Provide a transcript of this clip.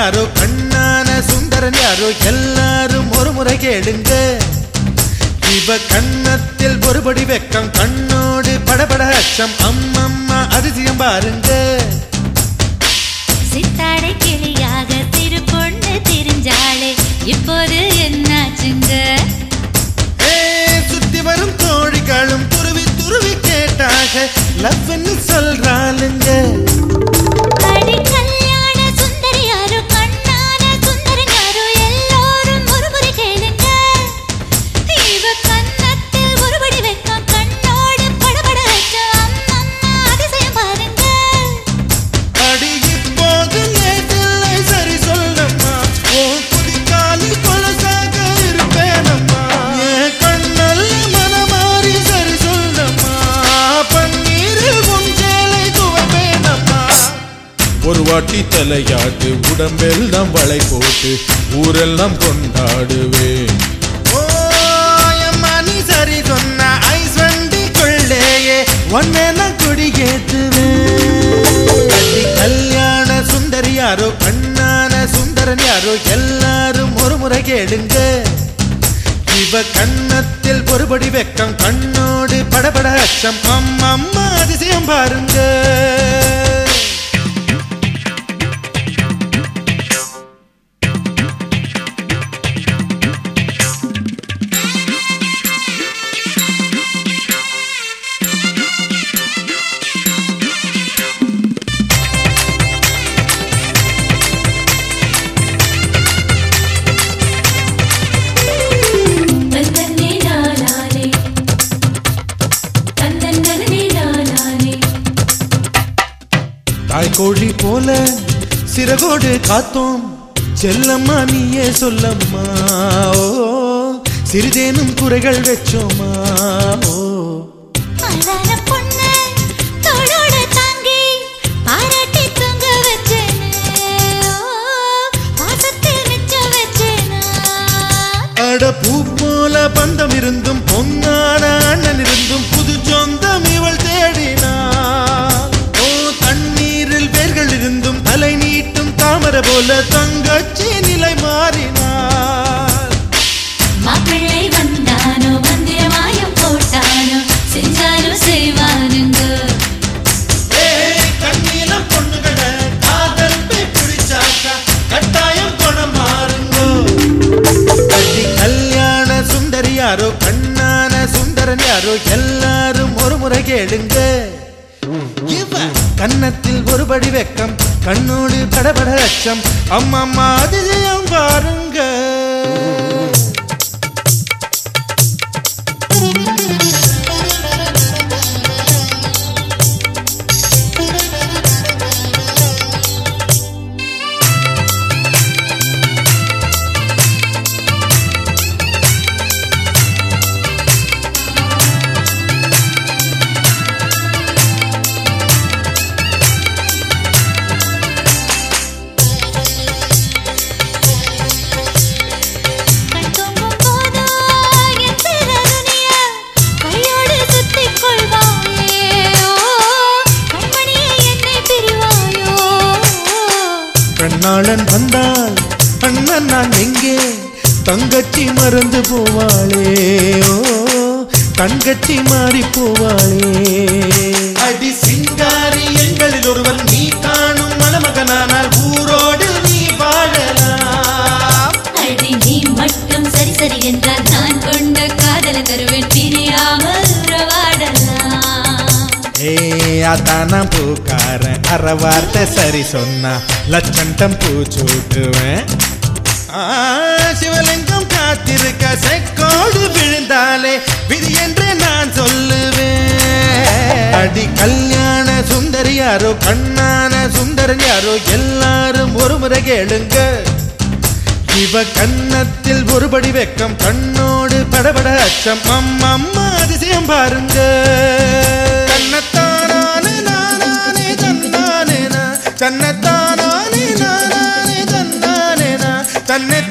யாரோ கண்ணான சுந்தரன் யாரோ எல்லாரும் ஒரு முறை கேளுங்க இவ கண்ணத்தில் ஒருபடி வெக்கம் கண்ணோடு படபட அச்சம் அம்மம்மா அதிசயம் பாருங்க சித்தாடை கிளியாக திரு பொண்ணு திரிஞ்சாளே இப்போது என்னாச்சுங்க ஏ, சுத்தி வரும் தோழிகளும் துருவி துருவி கேட்டாக லவ்ன்னு சொல்றாளுங்க அடி கல்யாண சுந்தரி யாரோ கண்ணான சுந்தரன் யாரோ எல்லோரும் ஒருமுறை கேளுங்க இவ கன்னத்தில் ஒருபடி வெக்கம் கண்ணோடு படபட அச்சம் அம்மம்மா அதிசயம் பாருங்க அடி இப்போது நேற்றில்லை சரி சொல்லம்மா ஓ குதிக்காலில் கொலசாக இருப்பேனம்மா என் கண்ணல்ல மனமாறி சரி சொல்லம்மா பன்னீரில் உன் சேலை துவப்பேனம்மா ஒரு வாட்டி தலையாட்டு உடம்பெல்லாம் வளை போட்டு ஊரெல்லாம் கொண்டாடுவேன் ஓ அம்மா நீ சரி சொன்ன ஐஸ் வண்டி கொள்ளேயே ஒன்னே நான் கொடியேத்துவேன் அடி கல்யாண சுந்தரி யாரோ கண்ணான சுந்தரன் யாரோ எல்லாரும் ஒரு முறை கேளுங்க இவ கண்ணத்தில் ஒருபடி வெக்கம் கண்ணோடு படபட அச்சம் அம்மம்மா அதிசயம் பாருங்க தன்னே நானானே தன்னே நானானே தாய்கோழி போல சிறகோடு காத்தோம் செல்லம்மா நீயே சொல்லம்மா ஓ சிறிதேனும் குறைகள் வச்சோமா ஓ அழகான பொண்ணு தோளோட தாங்கி பாராட்டி தூங்க வச்சேனே ஓ, பாசத்தில் மிச்ச வச்சேனா அட பூ போல பந்தம் இருந்தும் பொன்னான அண்ணன் இருந்தும் புது சொந்தம் இவள் தேடினாள் ஓ தண்ணீரில் வேர்கள் இருந்தும் தலை நீட்டும் தாமரை போல தங்கச்சி நிலை மாறினாள் மாப்பிள்ளை வந்தானோ மந்திரமாயம் போட்டானோ செஞ்சாலும் செய்வானுங்க ஏய், கண்ணீலம் பொண்ணுகள காதல் போய் பிடிச்சாக்கா கட்டாயம் குணம் மாறுங்கோ அடி கல்யாண சுந்தரி யாரோ கண்ணான சுந்தரன் யாரோ எல்லாரும் ஒரு முறை கேளுங்க இவ கன்னத்தில் ஒருபடி வெக்கம் கண்ணோடு படபட அச்சம் அம்மம்மா அதிசயம் பாருங்க கண் தூங்கும் போதோ என் சிறகுனிய கையோடு சுத்திக் கொள்வாயே ஓ, கண்மணியே என்னை பிரிவாயோ கண்ணாளன் வந்தால் அண்ணன் நான் எங்கே தங்கச்சி மறந்து போவாளே ஓ கண்கட்டி மாறி போவாளே அடி சிங்காரி எங்களில் ஒருவன் நீ காணும் மணமகனானால் ஊரோடு நீ வாழலாம் அடி நீ மட்டும் சரி சரி என்றால் நான் கொண்ட காதலை தருவேன் பிரியாமல் உறவாடலாம் ஏ அதான பூக்காரன் அற வார்த்தை சரி சொன்னா லட்சண்டம் பூச்சூட்டுவேன் ஆ, சிவலிங்கம் காத்திருக்க செக்கோடு விழுந்தாலே விதி என்று நான் சொல்லுவேன் அடி கல்யாண சுந்தரி யாரோ கண்ணான சுந்தரன் யாரோ எல்லாரும் ஒரு முறை கேளுங்க இவ கன்னத்தில் ஒருபடி வெக்கம் கண்ணோடு படபட அச்சம் அம்மம்மா அதிசயம் பாருங்க தன்னத்தானானே நானானே தன்னானே நான். தன்னத்தானானே நானானே தன்னானே நான். தன்னை